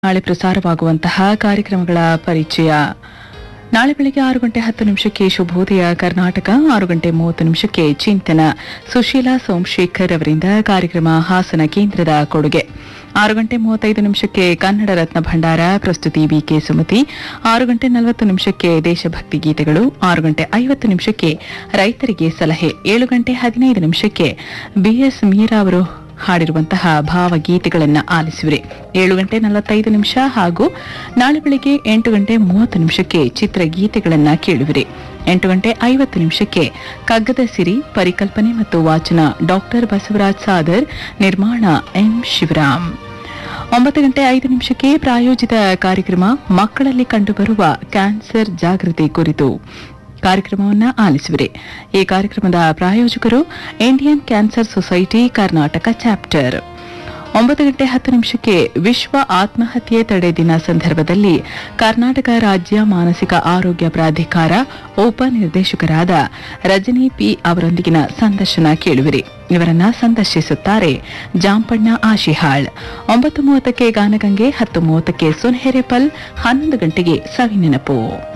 ನಾಳೆ ಪ್ರಸಾರವಾಗುವಂತಹ ಕಾರ್ಯಕ್ರಮಗಳ ಪರಿಚಯ ನಾಳೆ ಬೆಳಗ್ಗೆ ಆರು ಗಂಟೆ ಹತ್ತು ನಿಮಿಷಕ್ಕೆ ಶುಭೋದಯ ಕರ್ನಾಟಕ ಆರು ಗಂಟೆ ಮೂವತ್ತು ನಿಮಿಷಕ್ಕೆ ಚಿಂತನ ಸುಶೀಲಾ ಸೋಮಶೇಖರ್ ಅವರಿಂದ ಕಾರ್ಯಕ್ರಮ ಹಾಸನ ಕೇಂದ್ರದ ಕೊಡುಗೆ ಆರು ಗಂಟೆ ಮೂವತ್ತೈದು ನಿಮಿಷಕ್ಕೆ ಕನ್ನಡ ರತ್ನ ಭಂಡಾರ ಪ್ರಸ್ತುತಿ ಬಿಕೆ ಸುಮತಿ ಆರು ಗಂಟೆ ನಲವತ್ತು ನಿಮಿಷಕ್ಕೆ ದೇಶಭಕ್ತಿ ಗೀತೆಗಳು ಆರು ಗಂಟೆ ಐವತ್ತು ನಿಮಿಷಕ್ಕೆ ರೈತರಿಗೆ ಸಲಹೆ ಏಳು ಗಂಟೆ ಹದಿನೈದು ನಿಮಿಷಕ್ಕೆ ಬಿಎಸ್ ಮೀರಾ ಅವರು ಹಾಡಿರುವಂತಹ ಭಾವಗೀತೆಗಳನ್ನು ಆಲಿಸುವಿರಿ ಏಳು ಗಂಟೆ ನಲವತ್ತೈದು ನಿಮಿಷ ಹಾಗೂ ನಾಳೆ ಬೆಳಿಗ್ಗೆ ಎಂಟು ಗಂಟೆ ಮೂವತ್ತು ನಿಮಿಷಕ್ಕೆ ಚಿತ್ರಗೀತೆಗಳನ್ನು ಕೇಳುವಿರಿ ಎಂಟು ಗಂಟೆ ಐವತ್ತು ನಿಮಿಷಕ್ಕೆ ಕಗ್ಗದ ಸಿರಿ ಪರಿಕಲ್ಪನೆ ಮತ್ತು ವಾಚನ ಡಾಕ್ಟರ್ ಬಸವರಾಜ್ ಸಾದರ್ ನಿರ್ಮಾಣ ಎಂ ಶಿವರಾಮ್ ಒಂಬತ್ತು ಗಂಟೆ ಐದು ನಿಮಿಷಕ್ಕೆ ಪ್ರಾಯೋಜಿತ ಕಾರ್ಯಕ್ರಮ ಮಕ್ಕಳಲ್ಲಿ ಕಂಡುಬರುವ ಕ್ಯಾನ್ಸರ್ ಜಾಗೃತಿ ಕುರಿತು ಕಾರ್ಯಕ್ರಮವನ್ನು ಆಲಿಸುವಿರಿ ಈ ಕಾರ್ಯಕ್ರಮದ ಪ್ರಾಯೋಜಕರು Indian cancer society Karnataka chapter ಒಂಬತ್ತು ಗಂಟೆ ಹತ್ತು ನಿಮಿಷಕ್ಕೆ ವಿಶ್ವ ಆತ್ಮಹತ್ಯೆ ತಡೆ ದಿನ ಸಂದರ್ಭದಲ್ಲಿ ಕರ್ನಾಟಕ ರಾಜ್ಯ ಮಾನಸಿಕ ಆರೋಗ್ಯ ಪ್ರಾಧಿಕಾರ ಉಪನಿರ್ದೇಶಕರಾದ ರಜನಿ ಪಿ ಅವರೊಂದಿಗಿನ ಸಂದರ್ಶನ ಕೇಳುವಿರಿ ಇವರನ್ನ ಸಂದರ್ಶಿಸುತ್ತಾರೆ ಜಾಂಪಣ್ಣ ಆಶಿಹಾಳ್ ಒಂಬತ್ತು ಮೂವತ್ತಕ್ಕೆ ಗಾನಗಂಗೆ ಹತ್ತು ಮೂವತ್ತಕ್ಕೆ ಸುನ್ಹೆರೆಪಲ್ ಹನ್ನೊಂದು ಗಂಟೆಗೆ ಸವಿನೆನಪು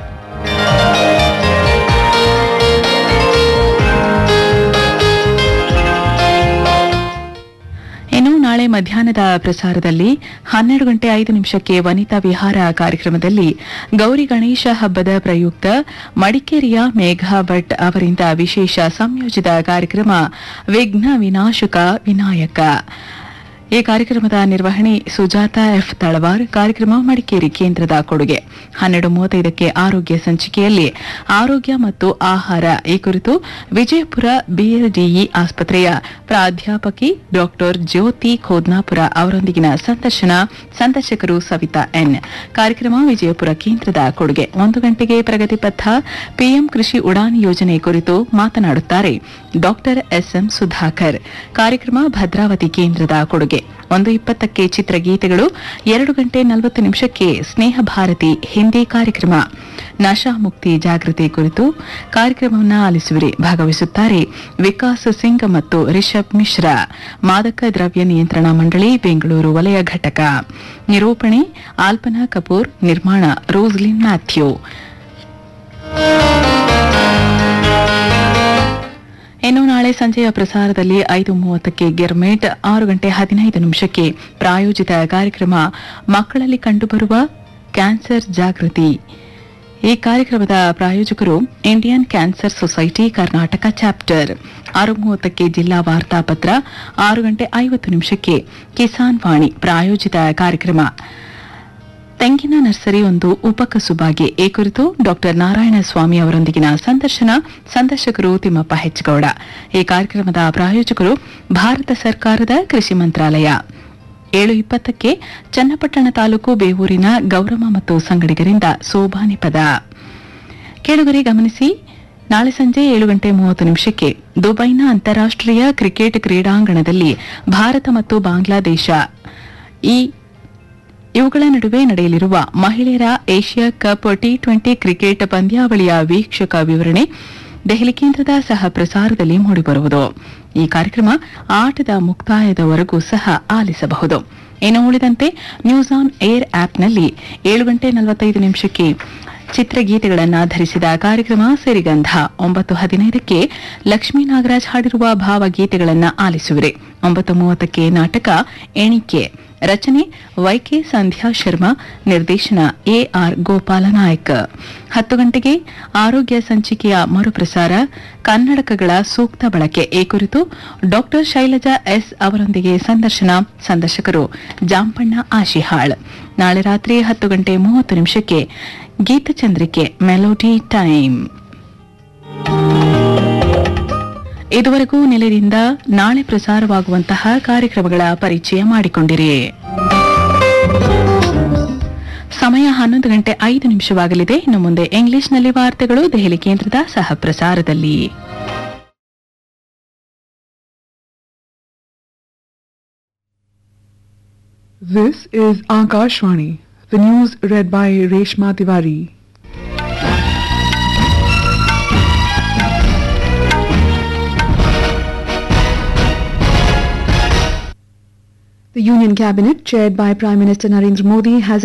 ಇನ್ನು ನಾಳೆ ಮಧ್ಯಾಹ್ನದ ಪ್ರಸಾರದಲ್ಲಿ ಹನ್ನೆರಡು ಗಂಟೆ ಐದು ನಿಮಿಷಕ್ಕೆ ವನಿತಾ ವಿಹಾರ ಕಾರ್ಯಕ್ರಮದಲ್ಲಿ ಗೌರಿ ಗಣೇಶ ಹಬ್ಬದ ಪ್ರಯುಕ್ತ ಮಡಿಕೇರಿಯ ಮೇಘಾ ಭಟ್ ಅವರಿಂದ ವಿಶೇಷ ಸಂಯೋಜಿತ ಕಾರ್ಯಕ್ರಮ ವಿಘ್ನ ವಿನಾಶಕ ವಿನಾಯಕ ಈ ಕಾರ್ಯಕ್ರಮದ ನಿರ್ವಹಣೆ ಸುಜಾತ ಎಫ್ ತಳವಾರ್ ಕಾರ್ಯಕ್ರಮ ಮಡಿಕೇರಿ ಕೇಂದ್ರದ ಕೊಡುಗೆ ಹನ್ನೆರಡು ಮೂವತ್ತೈದಕ್ಕೆ ಆರೋಗ್ಯ ಸಂಚಿಕೆಯಲ್ಲಿ ಆರೋಗ್ಯ ಮತ್ತು ಆಹಾರ ಈ ಕುರಿತು ವಿಜಯಪುರ ಬಿಎಲ್ಡಿಇ ಆಸ್ಪತ್ರೆಯ ಪ್ರಾಧ್ಯಾಪಕಿ ಡಾಕ್ಟರ್ ಜ್ಯೋತಿ ಖೋದ್ನಾಪುರ ಅವರೊಂದಿಗಿನ ಸಂದರ್ಶನ ಸಂದರ್ಶಕರು ಸವಿತಾ ಎನ್ ಕಾರ್ಯಕ್ರಮ ವಿಜಯಪುರ ಕೇಂದ್ರದ ಕೊಡುಗೆ ಒಂದು ಗಂಟೆಗೆ ಪ್ರಗತಿ ಪಥ ಪಿಎಂ ಕೃಷಿ ಉಡಾನ್ ಯೋಜನೆ ಕುರಿತು ಮಾತನಾಡುತ್ತಾರೆ ಡಾಕ್ಟರ್ ಎಸ್ಎಂ ಸುಧಾಕರ್ ಕಾರ್ಯಕ್ರಮ ಭದ್ರಾವತಿ ಕೇಂದ್ರದ ಕೊಡುಗೆ ಒಂದು ಇಪ್ಪತ್ತಕ್ಕೆ ಚಿತ್ರಗೀತೆಗಳು ಎರಡು ಗಂಟೆ ನಲವತ್ತು ನಿಮಿಷಕ್ಕೆ ಸ್ನೇಹ ಭಾರತಿ ಹಿಂದಿ ಕಾರ್ಯಕ್ರಮ ನಶಾ ಮುಕ್ತಿ ಜಾಗೃತಿ ಕುರಿತು ಕಾರ್ಯಕ್ರಮವನ್ನು ಆಲಿಸುವಿರಿ ಭಾಗವಹಿಸುತ್ತಾರೆ ವಿಕಾಸ್ ಸಿಂಗ್ ಮತ್ತು ರಿಷಬ್ ಮಿಶ್ರಾ ಮಾದಕ ದ್ರವ್ಯ ನಿಯಂತ್ರಣ ಮಂಡಳಿ ಬೆಂಗಳೂರು ವಲಯ ಘಟಕ ನಿರೂಪಣೆ ಆಲ್ಪನಾ ಕಪೂರ್ ನಿರ್ಮಾಣ ರೋಸ್ಲಿನ್ ಮ್ಯಾಥ್ಯೂ ಇನ್ನು ನಾಳೆ ಸಂಜೆಯ ಪ್ರಸಾರದಲ್ಲಿ ಐದು ಮೂವತ್ತಕ್ಕೆ ಗೆರ್ಮೇಟ್ ಆರು ಗಂಟೆ ಹದಿನೈದು ನಿಮಿಷಕ್ಕೆ ಪ್ರಾಯೋಜಿತ ಕಾರ್ಯಕ್ರಮ ಮಕ್ಕಳಲ್ಲಿ ಕಂಡುಬರುವ ಕ್ಯಾನ್ಸರ್ ಜಾಗೃತಿ ಈ ಕಾರ್ಯಕ್ರಮದ ಪ್ರಾಯೋಜಕರು Indian cancer society Karnataka chapter ಆರು ಮೂವತ್ತಕ್ಕೆ ಜಿಲ್ಲಾ ವಾರ್ತಾಪತ್ರ ಆರು ಗಂಟೆ ಐವತ್ತು ನಿಮಿಷಕ್ಕೆ ಕಿಸಾನ್ ವಾಣಿ ಪ್ರಾಯೋಜಿತ ಕಾರ್ಯಕ್ರಮ ತೆಂಗಿನ ನರ್ಸರಿ ಒಂದು ಉಪಕಸುಬಾಗಿ ಈ ಕುರಿತು ಡಾಕ್ಟರ್ ನಾರಾಯಣ ಸ್ವಾಮಿ ಅವರೊಂದಿಗಿನ ಸಂದರ್ಶನ ಸಂದರ್ಶಕರು ತಿಮ್ಮಪ್ಪ ಹೆಚ್ಗೌಡ ಈ ಕಾರ್ಯಕ್ರಮದ ಪ್ರಾಯೋಜಕರು ಭಾರತ ಸರ್ಕಾರದ ಕೃಷಿ ಮಂತ್ರಾಲಯ ಏಳು ಇಪ್ಪತ್ತಕ್ಕೆ ಚನ್ನಪಟ್ಟಣ ತಾಲೂಕು ಬೇವೂರಿನ ಗೌರಮ್ಮ ಮತ್ತು ಸಂಗಡಿಗರಿಂದ ಸೋಬಾನಿ ಪದ ಕೇಳುಗರೆ ಗಮನಿಸಿ ನಾಳೆ ಸಂಜೆ ಏಳು ಗಂಟೆ ಮೂವತ್ತು ನಿಮಿಷಕ್ಕೆ ದುಬೈನ ಅಂತಾರಾಷ್ಟೀಯ ಕ್ರಿಕೆಟ್ ಕ್ರೀಡಾಂಗಣದಲ್ಲಿ ಭಾರತ ಮತ್ತು ಬಾಂಗ್ಲಾದೇಶ ಈ ಇವುಗಳ ನಡುವೆ ನಡೆಯಲಿರುವ ಮಹಿಳೆಯರ Asia cup T twenty cricket ಪಂದ್ಯಾವಳಿಯ ವೀಕ್ಷಕ ವಿವರಣೆ ದೆಹಲಿ ಕೇಂದ್ರದ ಸಹ ಪ್ರಸಾರದಲ್ಲಿ ಮೂಡಿಬರುವುದು ಈ ಕಾರ್ಯಕ್ರಮ ಆಟದ ಮುಕ್ತಾಯದವರೆಗೂ ಸಹ ಆಲಿಸಬಹುದು ಇನ್ನು ಉಳಿದಂತೆ ನ್ಯೂಸ್ ಆನ್ ಏರ್ ಆಪ್ನಲ್ಲಿ ಏಳು ಗಂಟೆ ನಲವತ್ತೈದು ನಿಮಿಷಕ್ಕೆ ಚಿತ್ರಗೀತೆಗಳನ್ನು ಧರಿಸಿದ ಕಾರ್ಯಕ್ರಮ ಸಿರಿಗಂಧ ಒಂಬತ್ತು ಹದಿನೈದಕ್ಕೆ ಲಕ್ಷ್ಮೀ ನಾಗರಾಜ್ ಹಾಡಿರುವ ಭಾವಗೀತೆಗಳನ್ನು ಆಲಿಸುವಿರಿ ಒಂಬತ್ತು ಮೂವತ್ತಕ್ಕೆ ನಾಟಕ ಎಣಿಕೆ ರಚನೆ ವೈಕೆ ಸಂಧ್ಯಾ ಶರ್ಮಾ ನಿರ್ದೇಶನ ಎಆರ್ ಗೋಪಾಲ ನಾಯಕ್ ಹತ್ತು ಗಂಟೆಗೆ ಆರೋಗ್ಯ ಸಂಚಿಕೆಯ ಮರುಪ್ರಸಾರ ಕನ್ನಡಕಗಳ ಸೂಕ್ತ ಬಳಕೆ ಈ ಕುರಿತು ಡಾಕ್ಟರ್ ಶೈಲಜಾ ಎಸ್ ಅವರೊಂದಿಗೆ ಸಂದರ್ಶನ ಸಂದರ್ಶಕರು ಜಾಂಪಣ್ಣ ಆಶಿಹಾಳ್ ನಾಳೆ ರಾತ್ರಿ ಹತ್ತು ಗಂಟೆ ಮೂವತ್ತು ನಿಮಿಷಕ್ಕೆ ಗೀತಚಂದ್ರಿಕೆ ಮೆಲೋಡಿ ಟೈಮ್ ಇದುವರೆಗೂ ನಿಲಯದಿಂದ ನಾಳೆ ಪ್ರಸಾರವಾಗುವಂತಹ ಕಾರ್ಯಕ್ರಮಗಳ ಪರಿಚಯ ಮಾಡಿಕೊಂಡಿರಿ ಸಮಯ ಹನ್ನೊಂದು ಗಂಟೆ ಐದು ನಿಮಿಷವಾಗಲಿದೆ ಇನ್ನು ಮುಂದೆ ಇಂಗ್ಲಿಷ್ನಲ್ಲಿ ವಾರ್ತೆಗಳು ದೆಹಲಿ ಕೇಂದ್ರದ ಸಹ ಪ್ರಸಾರದಲ್ಲಿ This is Akashvani, the news read by Reshma Tiwari. The Union Cabinet, chaired by Prime Minister Narendra Modi, has